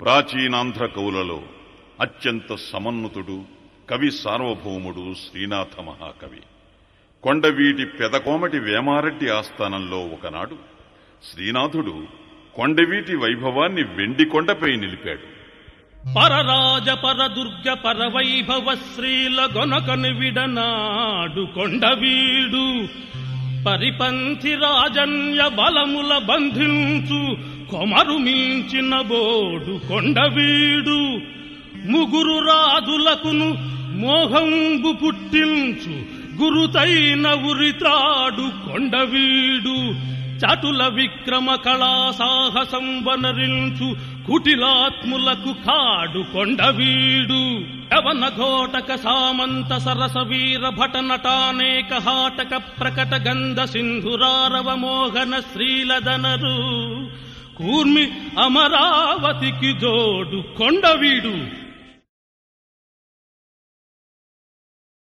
ప్రాచీనాంధ్ర కవులలో అత్యంత సమన్వితుడు కవి సార్వభౌముడు శ్రీనాథ మహాకవి కొండవీటి పెదకోమటి వేమారెడ్డి ఆస్థానంలో ఒకనాడు శ్రీనాథుడు కొండవీటి వైభవాన్ని వెండి కొండపై నిలిపాడు పరరాజ పరదుర్గ పరవైభవ శ్రీల గొనకని విడనాడు కొండవీడు పరిపంథి రాజన్య బలముల బంధించు కొమరు మించిన బోడు కొండవీడు ముగురు రాజులకును మోహంబు పుట్టించు గురుతైన ఉరితాడు కొండవీడు చటుల విక్రమ కళా సాహసం వనరించు కుటిలాత్ములకు కాడు కొండవీడు యవన ఘోటక సామంత సరస వీర భట నటానేక హాటక ప్రకట గంధ సింధురారవ మోహన శ్రీలదనరు కూర్మి అమరావతికి జోడు కొండవీడు